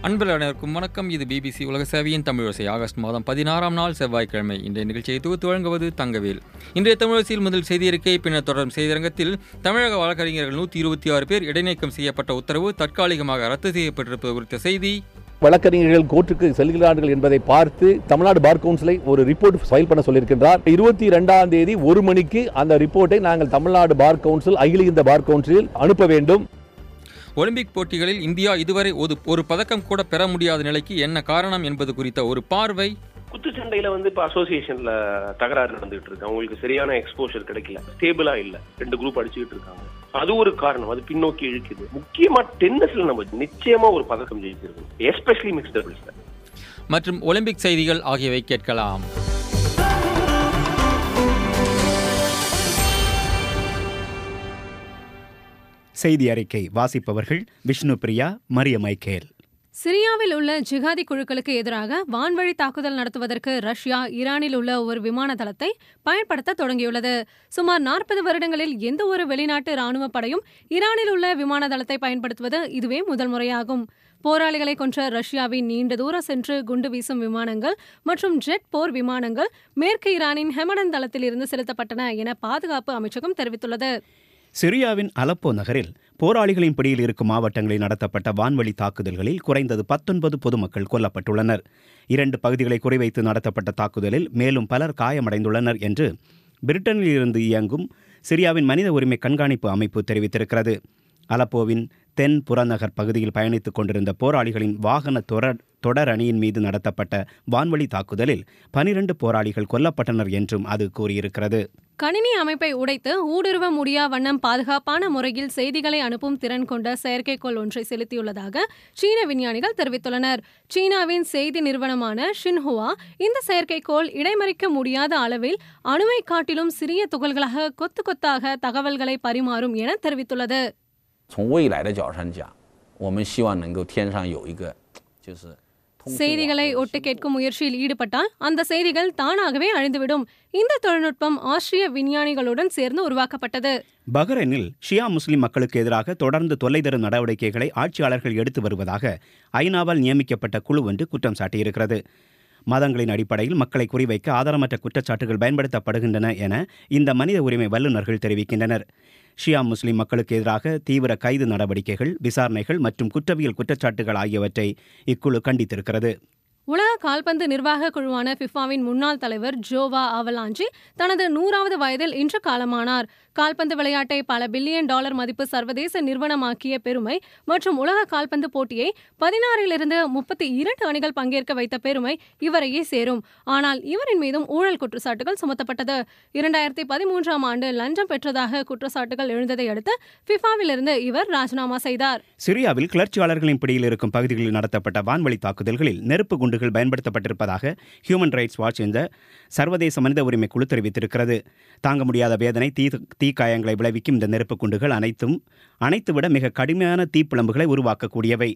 அன்பர்கள் அனைவருக்கும் வணக்கம் இது பிபிசி உலக சேவையின் தமிழோசை ஆகஸ்ட் மாதம் பதினாறாம் நாள் செவ்வாய்க்கிழமை இன்றைய நிகழ்ச்சியை தொகுத்து வழங்குவது தங்கவேல் இன்றைய தமிழோசையில் முதல் செய்தி அறிக்கை பின்னர் தொடரும் செய்திரங்கத்தில் தமிழக வழக்கறிஞர்கள் நூற்றி இருபத்தி ஆறு பேர் இடைநீக்கம் செய்யப்பட்ட உத்தரவு தற்காலிகமாக ரத்து செய்யப்பட்டிருப்பது குறித்த செய்தி வழக்கறிஞர்கள் கோர்ட்டுக்கு செல்கிறார்கள் என்பதை பார்த்து தமிழ்நாடு பார் கவுன்சிலை ஒரு ரிப்போர்ட் ஃபைல் பண்ண சொல்லியிருக்கின்றார் இருபத்தி இரண்டாம் தேதி ஒரு மணிக்கு அந்த ரிப்போர்ட்டை நாங்கள் தமிழ்நாடு பார் கவுன்சில் அகில இந்திய பார் கவுன்சிலில் அனுப்ப வேண்டும் ஒலிம்பிக் போட்டிகளில் இந்தியா இதுவரை ஒரு ஒரு பதக்கம் கூட பெற முடியாத நிலைக்கு என்ன காரணம் என்பது குறித்த ஒரு பார்வை குத்துச்சண்டையில வந்து இப்ப அசோசியேஷன்ல தகராறு நடந்துகிட்டு இருக்கு அவங்களுக்கு சரியான எக்ஸ்போஷர் கிடைக்கல ஸ்டேபிளா இல்ல ரெண்டு குரூப் அடிச்சுக்கிட்டு இருக்காங்க அது ஒரு காரணம் அது பின்னோக்கி இழுக்குது முக்கியமா டென்னிஸ்ல நம்ம நிச்சயமா ஒரு பதக்கம் ஜெயிச்சிருக்கோம் எஸ்பெஷலி மிக்ஸ்ட் டபுள்ஸ்ல மற்றும் ஒலிம்பிக் செய்திகள் ஆகியவை கேட்கலாம் செய்தி அறிக்கை வாசிப்பவர்கள் விஷ்ணு பிரியா மரிய மைக்கேல் சிரியாவில் உள்ள ஜிகாதி குழுக்களுக்கு எதிராக வான்வழி தாக்குதல் நடத்துவதற்கு ரஷ்யா ஈரானில் உள்ள ஒரு விமான தளத்தை பயன்படுத்த தொடங்கியுள்ளது சுமார் நாற்பது வருடங்களில் எந்த ஒரு வெளிநாட்டு ராணுவ படையும் ஈரானில் உள்ள விமான தளத்தை பயன்படுத்துவது இதுவே முதல் முறையாகும் போராளிகளை கொன்ற ரஷ்யாவின் நீண்ட தூரம் சென்று குண்டு வீசும் விமானங்கள் மற்றும் ஜெட் போர் விமானங்கள் மேற்கு ஈரானின் ஹெமடன் தளத்தில் இருந்து செலுத்தப்பட்டன என பாதுகாப்பு அமைச்சகம் தெரிவித்துள்ளது சிரியாவின் அலப்போ நகரில் போராளிகளின் பிடியில் இருக்கும் மாவட்டங்களில் நடத்தப்பட்ட வான்வழி தாக்குதல்களில் குறைந்தது பத்தொன்பது பொதுமக்கள் கொல்லப்பட்டுள்ளனர் இரண்டு பகுதிகளை குறிவைத்து நடத்தப்பட்ட தாக்குதலில் மேலும் பலர் காயமடைந்துள்ளனர் என்று பிரிட்டனில் இருந்து இயங்கும் சிரியாவின் மனித உரிமை கண்காணிப்பு அமைப்பு தெரிவித்திருக்கிறது அலப்போவின் தென் புறநகர் பகுதியில் பயணித்துக் கொண்டிருந்த போராளிகளின் வாகன தொடர் தொடர் அணியின் மீது நடத்தப்பட்ட வான்வழி தாக்குதலில் பனிரண்டு போராளிகள் கொல்லப்பட்டனர் என்றும் அது கூறியிருக்கிறது கணினி அமைப்பை உடைத்து ஊடுருவ முடியா வண்ணம் பாதுகாப்பான முறையில் செய்திகளை அனுப்பும் திறன் கொண்ட செயற்கைக்கோள் ஒன்றை செலுத்தியுள்ளதாக சீன விஞ்ஞானிகள் தெரிவித்துள்ளனர் சீனாவின் செய்தி நிறுவனமான ஷின்ஹுவா இந்த செயற்கைக்கோள் இடைமறிக்க முடியாத அளவில் அணுவை காட்டிலும் சிறிய துகள்களாக கொத்து கொத்தாக தகவல்களை பரிமாறும் என தெரிவித்துள்ளது 从未来的角度上讲，我们希望能够天上有一个，就是通讯网 செய்திகளை 络 ஒட்டு கேட்கும் முயற்சியில் ஈடுபட்டால் அந்த செய்திகள் தானாகவே அழிந்துவிடும் இந்த தொழில்நுட்பம் ஆஸ்திரிய விஞ்ஞானிகளுடன் சேர்ந்து உருவாக்கப்பட்டது பஹ்ரைனில் ஷியா முஸ்லிம் மக்களுக்கு எதிராக தொடர்ந்து தொல்லை தரும் நடவடிக்கைகளை ஆட்சியாளர்கள் எடுத்து வருவதாக ஐநாவால் நியமிக்கப்பட்ட குழு ஒன்று குற்றம் சாட்டியிருக்கிறது மதங்களின் அடிப்படையில் மக்களை குறிவைக்க ஆதாரமற்ற குற்றச்சாட்டுகள் பயன்படுத்தப்படுகின்றன என இந்த மனித உரிமை வல்லுநர்கள் தெரிவிக்கின்றனர் ஷியா முஸ்லிம் மக்களுக்கு எதிராக தீவிர கைது நடவடிக்கைகள் விசாரணைகள் மற்றும் குற்றவியல் குற்றச்சாட்டுகள் ஆகியவற்றை இக்குழு கண்டித்திருக்கிறது உலக கால்பந்து நிர்வாக குழுவான ஃபிஃபாவின் முன்னாள் தலைவர் ஜோவா அவலாஞ்சி தனது நூறாவது வயதில் இன்று காலமானார் கால்பந்து விளையாட்டை பல பில்லியன் டாலர் மதிப்பு சர்வதேச நிறுவனமாக்கிய பெருமை மற்றும் உலக கால்பந்து போட்டியை பதினாறிலிருந்து முப்பத்தி இரண்டு அணிகள் பங்கேற்க வைத்த பெருமை இவரையே சேரும் ஆனால் இவரின் மீதும் ஊழல் குற்றச்சாட்டுகள் சுமத்தப்பட்டது இரண்டாயிரத்தி பதிமூன்றாம் ஆண்டு லஞ்சம் பெற்றதாக குற்றச்சாட்டுகள் எழுந்ததை அடுத்து ஃபிஃபாவிலிருந்து இவர் ராஜினாமா செய்தார் சிரியாவில் கிளர்ச்சியாளர்களின் பிடியில் இருக்கும் பகுதிகளில் நடத்தப்பட்ட வான்வழி தாக்குதல்களில் நெருப்பு குண்டுகள் பயன்படுத்தப்பட்டிருப்பதாக ஹியூமன் ரைட்ஸ் வாட்ச் என்ற சர்வதேச மனித உரிமை குழு தெரிவித்திருக்கிறது தாங்க முடியாத வேதனை தீ தீக்காயங்களை விளைவிக்கும் இந்த நெருப்பு குண்டுகள் அனைத்தும் அனைத்துவிட மிக கடுமையான தீப்பிழம்புகளை உருவாக்கக்கூடியவை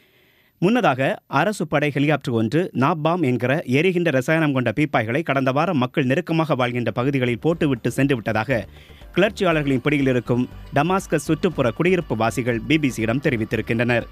முன்னதாக அரசு படை ஹெலிகாப்டர் ஒன்று நாப்பாம் என்கிற எரிகின்ற ரசாயனம் கொண்ட பீப்பாய்களை கடந்த வாரம் மக்கள் நெருக்கமாக வாழ்கின்ற பகுதிகளில் போட்டுவிட்டு சென்று விட்டதாக கிளர்ச்சியாளர்களின் பிடியில் இருக்கும் டமாஸ்கஸ் சுற்றுப்புற குடியிருப்பு வாசிகள் பிபிசியிடம் தெரிவித்திருக்கின்றனர்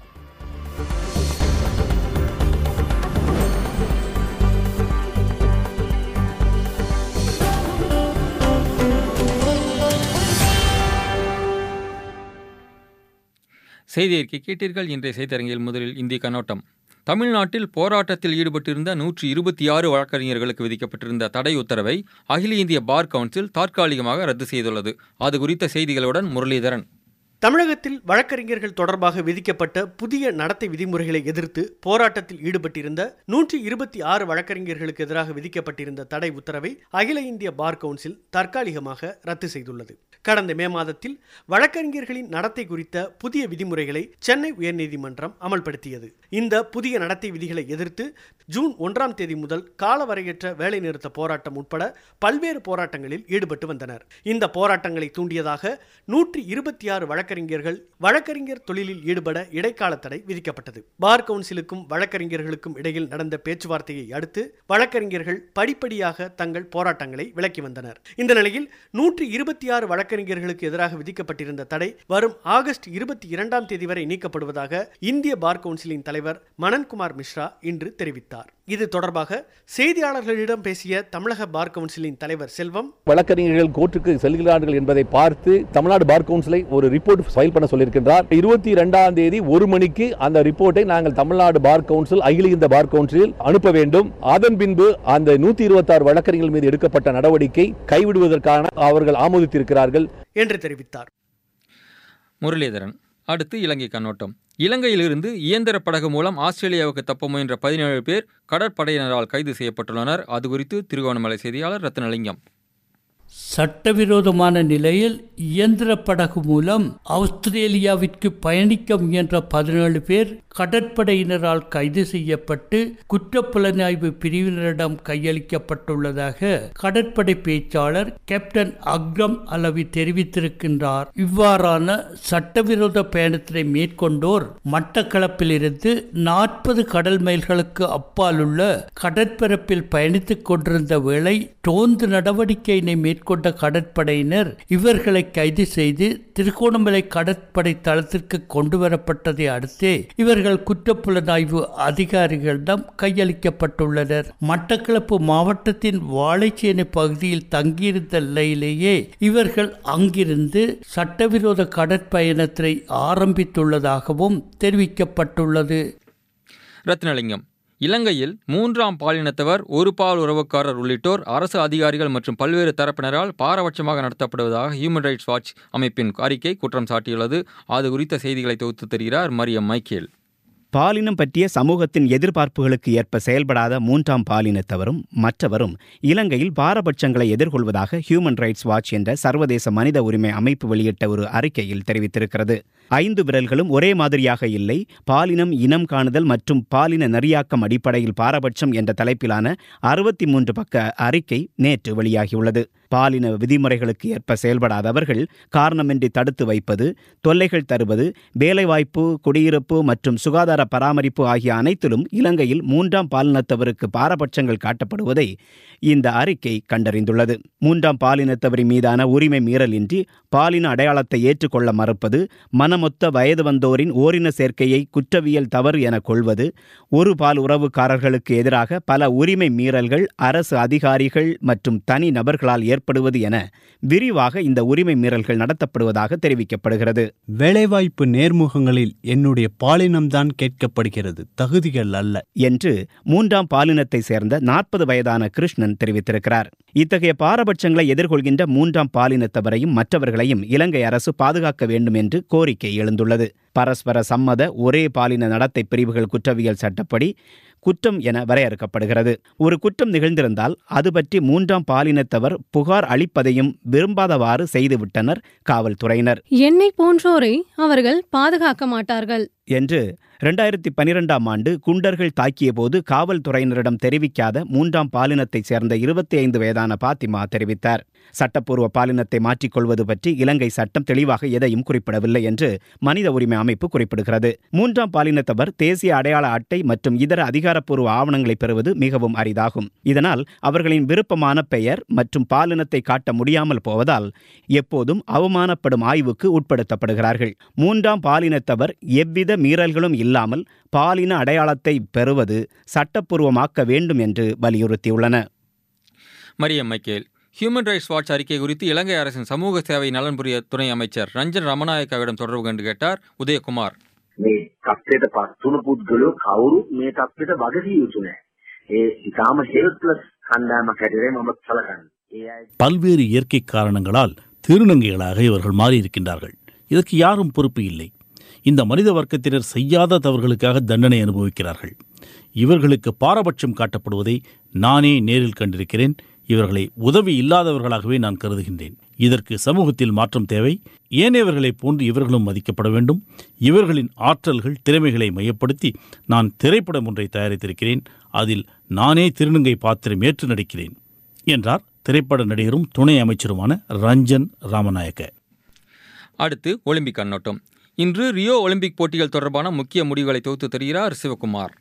செய்தி அறிக்கை கேட்டீர்கள் இன்றைய செய்தியரங்கில் முதலில் இந்திய கண்ணோட்டம் தமிழ்நாட்டில் போராட்டத்தில் ஈடுபட்டிருந்த நூற்றி இருபத்தி ஆறு வழக்கறிஞர்களுக்கு விதிக்கப்பட்டிருந்த தடை உத்தரவை அகில இந்திய பார் கவுன்சில் தற்காலிகமாக ரத்து செய்துள்ளது அது குறித்த செய்திகளுடன் முரளிதரன் தமிழகத்தில் வழக்கறிஞர்கள் தொடர்பாக விதிக்கப்பட்ட புதிய நடத்தை விதிமுறைகளை எதிர்த்து போராட்டத்தில் ஈடுபட்டிருந்த நூற்றி இருபத்தி ஆறு வழக்கறிஞர்களுக்கு எதிராக விதிக்கப்பட்டிருந்த தடை உத்தரவை அகில இந்திய பார் கவுன்சில் தற்காலிகமாக ரத்து செய்துள்ளது கடந்த மே மாதத்தில் வழக்கறிஞர்களின் நடத்தை குறித்த புதிய விதிமுறைகளை சென்னை உயர்நீதிமன்றம் அமல்படுத்தியது இந்த புதிய நடத்தை விதிகளை எதிர்த்து ஜூன் ஒன்றாம் தேதி முதல் காலவரையற்ற வேலைநிறுத்த போராட்டம் உட்பட பல்வேறு போராட்டங்களில் ஈடுபட்டு வந்தனர் இந்த போராட்டங்களை தூண்டியதாக நூற்றி இருபத்தி ஆறு வழக்கறிஞர்கள் வழக்கறிஞர் தொழிலில் ஈடுபட இடைக்கால தடை விதிக்கப்பட்டது பார் கவுன்சிலுக்கும் வழக்கறிஞர்களுக்கும் இடையில் நடந்த பேச்சுவார்த்தையை அடுத்து வழக்கறிஞர்கள் படிப்படியாக தங்கள் போராட்டங்களை விலக்கி வந்தனர் இந்த நிலையில் நூற்றி இருபத்தி ஆறு வழக்கறிஞர்களுக்கு எதிராக விதிக்கப்பட்டிருந்த தடை வரும் ஆகஸ்ட் இருபத்தி இரண்டாம் தேதி வரை நீக்கப்படுவதாக இந்திய பார் கவுன்சிலின் தலைவர் மனன்குமார் மிஸ்ரா இன்று தெரிவித்தார் இது தொடர்பாக செய்தியாளர்களிடம் பேசிய தமிழக பார் கவுன்சிலின் தலைவர் செல்வம் வழக்கறிஞர்கள் கோர்ட்டுக்கு செல்கிறார்கள் என்பதை பார்த்து தமிழ்நாடு பார் கவுன்சிலை ஒரு ரிப்போர்ட் ஃபைல் பண்ண சொல்லியிருக்கின்றார் இருபத்தி இரண்டாம் தேதி ஒரு மணிக்கு அந்த ரிப்போர்ட்டை நாங்கள் தமிழ்நாடு பார் கவுன்சில் அகில இந்த பார் கவுன்சிலில் அனுப்ப வேண்டும் அதன் பின்பு அந்த நூத்தி இருபத்தி ஆறு வழக்கறிஞர்கள் மீது எடுக்கப்பட்ட நடவடிக்கை கைவிடுவதற்கான அவர்கள் ஆமோதித்திருக்கிறார்கள் என்று தெரிவித்தார் முரளிதரன் அடுத்து இலங்கை கண்ணோட்டம் இலங்கையிலிருந்து இயந்திர படகு மூலம் ஆஸ்திரேலியாவுக்கு தப்ப முயன்ற பதினேழு பேர் கடற்படையினரால் கைது செய்யப்பட்டுள்ளனர் அது குறித்து திருகோணமலை செய்தியாளர் ரத்னலிங்கம் சட்டவிரோதமான நிலையில் இயந்திர படகு மூலம் ஆஸ்திரேலியாவிற்கு பயணிக்க முயன்ற பதினேழு பேர் கடற்படையினரால் கைது செய்யப்பட்டு குற்றப்புலனாய்வு பிரிவினரிடம் கையளிக்கப்பட்டுள்ளதாக கடற்படை பேச்சாளர் கேப்டன் அக்ரம் அலவி தெரிவித்திருக்கின்றார் இவ்வாறான சட்டவிரோத பயணத்தினை மேற்கொண்டோர் மட்டக்களப்பிலிருந்து நாற்பது கடல் மைல்களுக்கு அப்பாலுள்ள கடற்பரப்பில் பயணித்துக் கொண்டிருந்த வேளை ரோந்து நடவடிக்கையினை மேற்கொண்ட கடற்படையினர் இவர்களை கைது செய்து திருகோணமலை கடற்படை தளத்திற்கு கொண்டு வரப்பட்டதை அடுத்தே இவர்கள் குற்றப்புலனாய்வு அதிகாரிகளிடம் கையளிக்கப்பட்டுள்ளனர் மட்டக்களப்பு மாவட்டத்தின் வாழைச்சேனை பகுதியில் தங்கியிருந்த நிலையிலேயே இவர்கள் அங்கிருந்து சட்டவிரோத கடற்பயணத்தை ஆரம்பித்துள்ளதாகவும் தெரிவிக்கப்பட்டுள்ளது ரத்னலிங்கம் இலங்கையில் மூன்றாம் பாலினத்தவர் ஒரு பால் உறவுக்காரர் உள்ளிட்டோர் அரசு அதிகாரிகள் மற்றும் பல்வேறு தரப்பினரால் பாரபட்சமாக நடத்தப்படுவதாக ஹியூமன் ரைட்ஸ் வாட்ச் அமைப்பின் அறிக்கை குற்றம் சாட்டியுள்ளது அது குறித்த செய்திகளை தொகுத்து தருகிறார் மரியம் மைக்கேல் பாலினம் பற்றிய சமூகத்தின் எதிர்பார்ப்புகளுக்கு ஏற்ப செயல்படாத மூன்றாம் பாலினத்தவரும் மற்றவரும் இலங்கையில் பாரபட்சங்களை எதிர்கொள்வதாக ஹியூமன் ரைட்ஸ் வாட்ச் என்ற சர்வதேச மனித உரிமை அமைப்பு வெளியிட்ட ஒரு அறிக்கையில் தெரிவித்திருக்கிறது ஐந்து விரல்களும் ஒரே மாதிரியாக இல்லை பாலினம் இனம் காணுதல் மற்றும் பாலின நெறியாக்கம் அடிப்படையில் பாரபட்சம் என்ற தலைப்பிலான அறுபத்தி மூன்று பக்க அறிக்கை நேற்று வெளியாகியுள்ளது பாலின விதிமுறைகளுக்கு ஏற்ப செயல்படாதவர்கள் காரணமின்றி தடுத்து வைப்பது தொல்லைகள் தருவது வேலைவாய்ப்பு குடியிருப்பு மற்றும் சுகாதார பராமரிப்பு ஆகிய அனைத்திலும் இலங்கையில் மூன்றாம் பாலினத்தவருக்கு பாரபட்சங்கள் காட்டப்படுவதை இந்த அறிக்கை கண்டறிந்துள்ளது மூன்றாம் பாலினத்தவரின் மீதான உரிமை மீறலின்றி பாலின அடையாளத்தை ஏற்றுக்கொள்ள மறுப்பது மனமொத்த வயது வந்தோரின் ஓரின சேர்க்கையை குற்றவியல் தவறு என கொள்வது ஒரு பால் உறவுக்காரர்களுக்கு எதிராக பல உரிமை மீறல்கள் அரசு அதிகாரிகள் மற்றும் தனி நபர்களால் ஏற்படுவது என விரிவாக இந்த உரிமை மீறல்கள் நடத்தப்படுவதாக தெரிவிக்கப்படுகிறது வேலைவாய்ப்பு நேர்முகங்களில் என்னுடைய பாலினம்தான் கேட்கப்படுகிறது தகுதிகள் அல்ல என்று மூன்றாம் பாலினத்தை சேர்ந்த நாற்பது வயதான கிருஷ்ணன் தெரிவித்திருக்கிறார் இத்தகைய பாரபட்சங்களை எதிர்கொள்கின்ற மூன்றாம் பாலினத்தவரையும் மற்றவர்களையும் இலங்கை அரசு பாதுகாக்க வேண்டும் என்று கோரிக்கை எழுந்துள்ளது பரஸ்பர சம்மத ஒரே பாலின நடத்தை பிரிவுகள் குற்றவியல் சட்டப்படி குற்றம் என வரையறுக்கப்படுகிறது ஒரு குற்றம் நிகழ்ந்திருந்தால் அது பற்றி மூன்றாம் பாலினத்தவர் புகார் அளிப்பதையும் விரும்பாதவாறு செய்துவிட்டனர் காவல்துறையினர் என்னை போன்றோரை அவர்கள் பாதுகாக்க மாட்டார்கள் என்று இரண்டாயிரத்தி பனிரெண்டாம் ஆண்டு குண்டர்கள் தாக்கிய போது காவல்துறையினரிடம் தெரிவிக்காத மூன்றாம் பாலினத்தைச் சேர்ந்த இருபத்தி ஐந்து வயதான பாத்திமா தெரிவித்தார் சட்டப்பூர்வ பாலினத்தை மாற்றிக்கொள்வது பற்றி இலங்கை சட்டம் தெளிவாக எதையும் குறிப்பிடவில்லை என்று மனித உரிமை அமைப்பு குறிப்பிடுகிறது மூன்றாம் பாலினத்தவர் தேசிய அடையாள அட்டை மற்றும் இதர அதிகாரப்பூர்வ ஆவணங்களை பெறுவது மிகவும் அரிதாகும் இதனால் அவர்களின் விருப்பமான பெயர் மற்றும் பாலினத்தை காட்ட முடியாமல் போவதால் எப்போதும் அவமானப்படும் ஆய்வுக்கு உட்படுத்தப்படுகிறார்கள் மூன்றாம் பாலினத்தவர் எவ்வித மீறல்களும் இல்லாமல் பாலின அடையாளத்தை பெறுவது சட்டப்பூர்வமாக்க வேண்டும் என்று வலியுறுத்தியுள்ளன Mariam Michael human rights watch அறிக்கை குறித்து இலங்கை அரசின் சமூக சேவை நலன்புரிய துணை அமைச்சர் ரஞ்சன் ரமநாயக்காவிடம் தொடர்பு கண்டு கேட்டார் உதயகுமார் මේ තත්ත්වයට පත්වුණු පුද්ගලයෝ කවුරුත් මේ තත්ත්වයට වගකිය යුතු නැහැ. ඒ ඉතාම හෙල්ප්ලස් කණ්ඩායමක් හැටියට මම සලකන්නේ. ඒ අය பல்வேறு இயற்கை காரணங்களால் திருநங்கைகளாக இவர்கள் மாறியிருக்கின்றார்கள் இதற்கு யாரும் பொறுப்பு இல்லை இந்த மனித வர்க்கத்தினர் செய்யாத தவறுகளுக்காக தண்டனை அனுபவிக்கிறார்கள் இவர்களுக்கு பாரபட்சம் காட்டப்படுவதை நானே நேரில் கண்டிருக்கிறேன் இவர்களை உதவி இல்லாதவர்களாகவே நான் கருதுகின்றேன் இதற்கு சமூகத்தில் மாற்றம் தேவை ஏனையவர்களைப் போன்று இவர்களும் மதிக்கப்பட வேண்டும் இவர்களின் ஆற்றல்கள் திறமைகளை மையப்படுத்தி நான் திரைப்படம் ஒன்றை தயாரித்திருக்கிறேன் அதில் நானே திருநங்கை பாத்திரம் ஏற்று நடிக்கிறேன் என்றார் திரைப்பட நடிகரும் துணை அமைச்சருமான ரஞ்சன் ராமநாயக்க அடுத்து ஒலிம்பிக் கண்ணோட்டம் இன்று ரியோ ஒலிம்பிக் போட்டிகள் தொடர்பான முக்கிய முடிவுகளை தொகுத்து தருகிறார் Sivakumar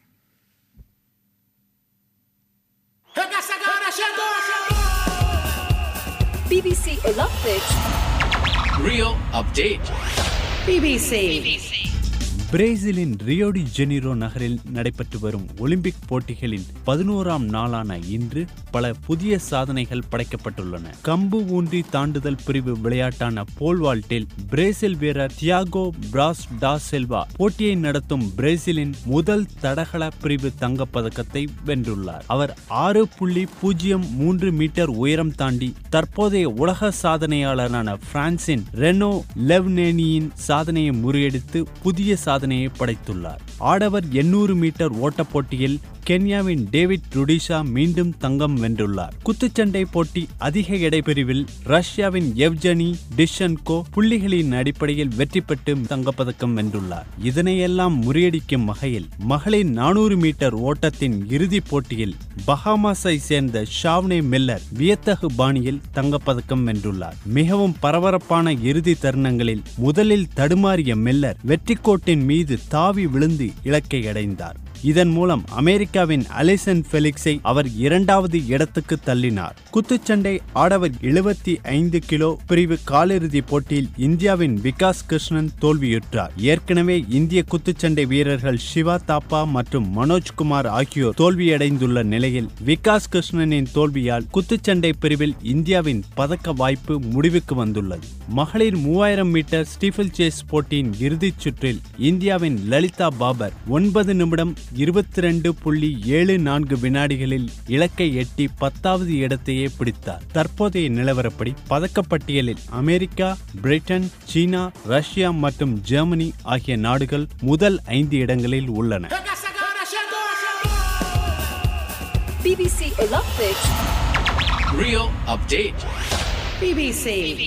BBC Olympics. Rio Update. BBC. பிரேசிலின் ரியோடி ஜெனிரோ நகரில் நடைபெற்று வரும் ஒலிம்பிக் போட்டிகளின் பதினோராம் நாளான இன்று பல புதிய சாதனைகள் படைக்கப்பட்டுள்ளன கம்பு ஊன்றி தாண்டுதல் பிரிவு விளையாட்டான போல் வால்ட்டில் பிரேசில் வீரர் தியாகோ பிராஸ் டா செல்வா போட்டியை நடத்தும் பிரேசிலின் முதல் தடகள பிரிவு தங்கப்பதக்கத்தை வென்றுள்ளார் அவர் ஆறு புள்ளி பூஜ்ஜியம் மூன்று மீட்டர் உயரம் தாண்டி தற்போதைய உலக சாதனையாளரான பிரான்சின் ரெனோ லெவ்னேனியின் சாதனையை முறியடித்து புதிய சாதனை சாதனையை படைத்துள்ளார் ஆடவர் எண்ணூறு மீட்டர் ஓட்டப் போட்டியில் கென்யாவின் டேவிட் ருடிஷா மீண்டும் தங்கம் வென்றுள்ளார் குத்துச்சண்டை போட்டி அதிக எடை பிரிவில் ரஷ்யாவின் எவ்ஜனி டிஷன்கோ புள்ளிகளின் அடிப்படையில் வெற்றி பெற்று தங்கப்பதக்கம் வென்றுள்ளார் இதனையெல்லாம் முறியடிக்கும் வகையில் மகளிர் நானூறு மீட்டர் ஓட்டத்தின் இறுதிப் போட்டியில் பஹாமாஸை சேர்ந்த ஷாவ்னே மில்லர் வியத்தகு பாணியில் தங்கப்பதக்கம் வென்றுள்ளார் மிகவும் பரபரப்பான இறுதி தருணங்களில் முதலில் தடுமாறிய மில்லர் வெற்றிக்கோட்டின் மீது தாவி விழுந்து இலக்கை அடைந்தார் இதன் மூலம் அமெரிக்காவின் அலிசன் பெலிக்ஸை அவர் இரண்டாவது இடத்துக்கு தள்ளினார் குத்துச்சண்டை ஆடவர் எழுபத்தி ஐந்து கிலோ பிரிவு காலிறுதி போட்டியில் இந்தியாவின் விகாஸ் கிருஷ்ணன் தோல்வியுற்றார் ஏற்கனவே இந்திய குத்துச்சண்டை வீரர்கள் சிவா தாப்பா மற்றும் மனோஜ்குமார் ஆகியோர் தோல்வியடைந்துள்ள நிலையில் விகாஸ் கிருஷ்ணனின் தோல்வியால் குத்துச்சண்டை பிரிவில் இந்தியாவின் பதக்க வாய்ப்பு முடிவுக்கு வந்துள்ளது மகளிர் மூவாயிரம் மீட்டர் ஸ்டீஃபில் சேஸ் போட்டியின் இறுதிச் சுற்றில் இந்தியாவின் லலிதா பாபர் ஒன்பது நிமிடம் இருபத்தி ரெண்டு புள்ளி ஏழு நான்கு வினாடிகளில் இலக்கை எட்டி பத்தாவது இடத்தையே பிடித்தார் தற்போதைய நிலவரப்படி பதக்கப்பட்டியலில் அமெரிக்கா பிரிட்டன் சீனா ரஷ்யா மற்றும் ஜெர்மனி ஆகிய நாடுகள் முதல் ஐந்து இடங்களில் உள்ளன BBC Olympics. Rio Update. BBC.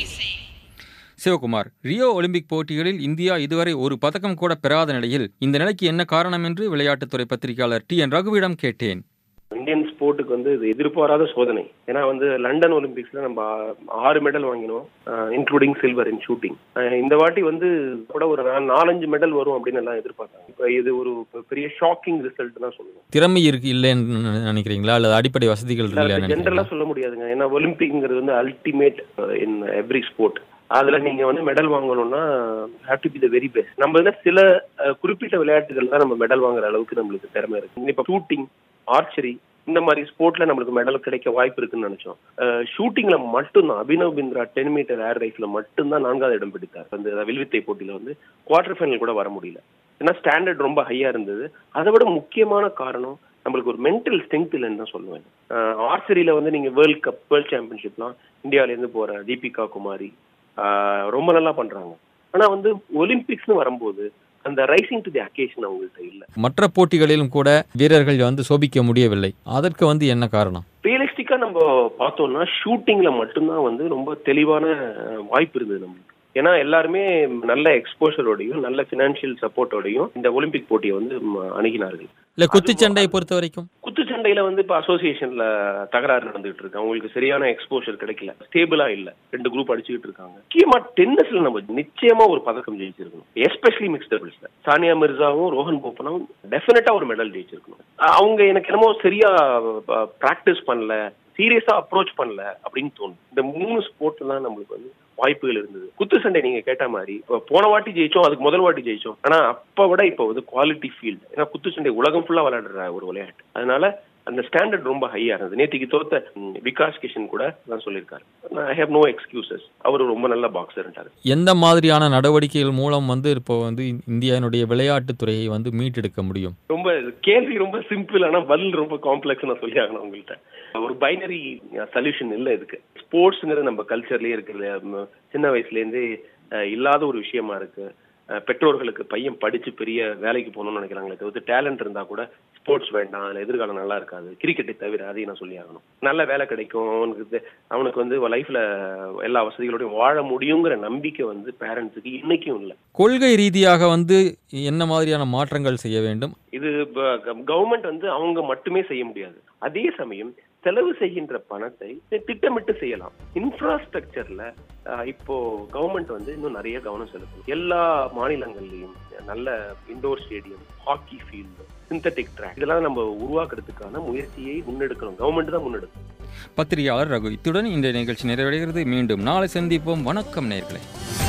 Sivakumar Rio Olympic போட்டிகளில் இந்தியா இதுவரை ஒரு பதக்கம் கூட பெறாத நிலையில் இந்த நிலைக்கு என்ன காரணம் என்று விளையாட்டுத்துறை பத்திரிகையாளர் டி என் ரகுவிடம் கேட்டேன் இந்தியன் ஸ்போர்ட்டுக்கு வந்து இது எதிர்பாராத சோதனை ஏன்னா வந்து லண்டன் ஒலிம்பிக்ஸ்ல நம்ம ஆறு மெடல் வாங்கினோம் இன்க்ளூடிங் சில்வர் இன் ஷூட்டிங் இந்த வாட்டி வந்து கூட ஒரு நா- நாலஞ்சு மெடல் வரும் அப்படின்னு எல்லாம் எதிர்பார்த்தாங்க இப்போ இது ஒரு பெரிய ஷாக்கிங் ரிசல்ட் தான் சொல்லுவோம் திறமை இருக்கு இல்லைன்னு நினைக்கிறீங்களா அல்லது அடிப்படை வசதிகள் இல்லைன்னு ஜென்ரலா நினைக்கிறீங்களா சொல்ல முடியாதுங்க ஏன்னா ஒலிம்பிக்ங்கிறது வந்து அல்டிமேட் இன் எவ்ரி ஸ்போர்ட் அதுல நீங்க வந்து மெடல் வாங்கணும்னா have to be the very best நம்ம இதுல சில அஹ், குறிப்பிட்ட விளையாட்டுகள் தான் நம்ம மெடல் வாங்குற அளவுக்கு நம்மளுக்கு திறமை இருக்கு இப்ப ஷூட்டிங் ஆர்ச்சரி இந்த மாதிரி ஸ்போர்ட்ல நம்மளுக்கு மெடல் கிடைக்க வாய்ப்பு இருக்குன்னு நினைச்சோம் ஷூட்டிங்ல மட்டும்தான் Abhinav Bindra ten metre air ரைஸ்ல மட்டும்தான் நான்காவது இடம் பிடித்தார் அந்த வில்வித்தை போட்டியில வந்து குவார்டர் ஃபைனல் கூட வர முடியல ஏன்னா ஸ்டாண்டர்ட் ரொம்ப ஹையா இருந்தது அதை விட முக்கியமான காரணம் நம்மளுக்கு ஒரு மென்டல் ஸ்ட்ரென்த் இல்லைன்னு தான் சொல்லுவேன் ஆர்ச்சரியில வந்து நீங்க வேர்ல்ட் கப் வேர்ல்ட் சாம்பியன்ஷிப்லாம் இந்தியால இருந்து போற தீபிகா குமாரி ஆஹ் ரொம்ப நல்லா பண்றாங்க ஆனா வந்து ஒலிம்பிக்ஸ்னு வரும்போது அந்த ரைசிங் டு தி அக்கேஷன் அவங்கள்ட்ட இல்ல மற்ற போட்டிகளிலும் கூட வீரர்கள் வந்து சோபிக்க முடியவில்லை அதற்கு வந்து என்ன காரணம் ரியலிஸ்டிக்கா நம்ம பார்த்தோம்னா ஷூட்டிங்ல மட்டும்தான் வந்து ரொம்ப தெளிவான அஹ், வாய்ப்பு இருந்தது நம்மளுக்கு ஏன்னா எல்லாருமே நல்ல எக்ஸ்போஷரோடையும் நல்ல பினான்சியல் சப்போர்ட்டோடையும் இந்த ஒலிம்பிக் போட்டியை வந்து ம், அணுகினார்கள் இல்ல குத்துச்சண்டையை பொறுத்த வரைக்கும் குத்துச்சண்டையில வந்து இப்ப அசோசியேஷன்ல தகராறு நடந்துகிட்டு இருக்கு அவங்களுக்கு சரியான எக்ஸ்போஷர் கிடைக்கல ஸ்டேபிளா இல்ல ரெண்டு குரூப் அடிச்சுக்கிட்டு இருக்காங்க முக்கியமா டென்னிஸ்ல நம்ம நிச்சயமா ஒரு பதக்கம் ஜெயிச்சிருக்கணும் எஸ்பெஷலி மிக்ஸ் டபுள்ஸ்ல சானியா மிர்சாவும் ரோஹன் போப்பனும் டெஃபினட்டா ஒரு மெடல் ஜெயிச்சிருக்கணும் அவங்க எனக்கு என்னமோ சரியா பிராக்டிஸ் பண்ணல சீரியஸா அப்ரோச் பண்ணல அப்படின்னு தோணும் இந்த மூணு ஸ்போர்ட்ல தான் நம்மளுக்கு வந்து வாய்ப்புகள் இருந்தது குத்து சண்டை நீங்க கேட்ட மாதிரி இப்ப போன வாட்டி ஜெயிச்சோம் அதுக்கு முதல் வாட்டி ஜெயிச்சோம் ஆனா அப்ப விட இப்ப வந்து குவாலிட்டி ஃபீல்டு ஏன்னா குத்து சண்டை உலகம் ஃபுல்லா விளையாடுற ஒரு விளையாட்டு அதனால அந்த ஸ்டாண்டர்ட் ரொம்ப ஹையா இருந்தது நேத்திக்கு தோத்த ம், விகாஸ் கிஷன் கூட தான் சொல்லியிருக்காரு ஐ ஹேவ் நோ எக்ஸ்கியூசஸ் அவர் ரொம்ப நல்ல பாக்ஸர்ன்றாரு எந்த மாதிரியான நடவடிக்கைகள் மூலம் வந்து இப்போ வந்து இந்தியாவினுடைய விளையாட்டுத் துறையை வந்து மீட்டெடுக்க முடியும் ரொம்ப கேள்வி ரொம்ப சிம்பிள் ஆனா பதில் ரொம்ப காம்ப்ளெக்ஸ் நான் சொல்லி ஆகணும் உங்கள்கிட்ட ஒரு பைனரி சொல்யூஷன் இல்ல இதுக்கு ஸ்போர்ட்ஸ்ங்கிறது நம்ம கல்ச்சர்லயே இருக்குது ம், சின்ன வயசுல இருந்தே அஹ், இல்லாத ஒரு விஷயமா இருக்கு அஹ், பெற்றோர்களுக்கு பையன் படிச்சு பெரிய வேலைக்கு போகணும்னு நினைக்கிறாங்களே தவிர்த்து டேலண்ட் இருந்தா கூட ஸ்போர்ட்ஸ் வேண்டாம் அதுல எதிர்காலம் நல்லா இருக்காது கிரிக்கெட்டை தவிர அதையும் நான் சொல்லி ஆகணும் நல்ல வேலை கிடைக்கும் அவனுக்கு இது- அவனுக்கு வந்து லைஃப்ல எல்லா வசதிகளோடையும் வாழ முடியுங்கிற நம்பிக்கை வந்து பேரண்ட்ஸுக்கு இன்னைக்கும் இல்லை கொள்கை ரீதியாக வந்து என்ன மாதிரியான மாற்றங்கள் செய்ய வேண்டும் இது கவர்மெண்ட் வந்து அவங்க மட்டுமே செய்ய முடியாது அதே சமயம் செலவு செய்கின்ற பணத்தை திட்டமிட்டு செய்யலாம் இன்ஃப்ராஸ்ட்ரக்சர்ல இப்போ கவர்மெண்ட் வந்து இன்னும் நிறைய கவனம் செலுத்தணும் எல்லா மாநிலங்கள்லயும் நல்ல indoor stadium hockey field synthetic track இதெல்லாம் நம்ம உருவாக்குறதுக்கான முயற்சியை முன்னெடுக்கணும் கவர்மெண்ட் தான் முன்னெடுக்கணும் பத்திரிகையாளர் ரகு இத்துடன் இந்த நிகழ்ச்சி நிறைவடைகிறது மீண்டும் நாளை சந்திப்போம் வணக்கம் நேர்களே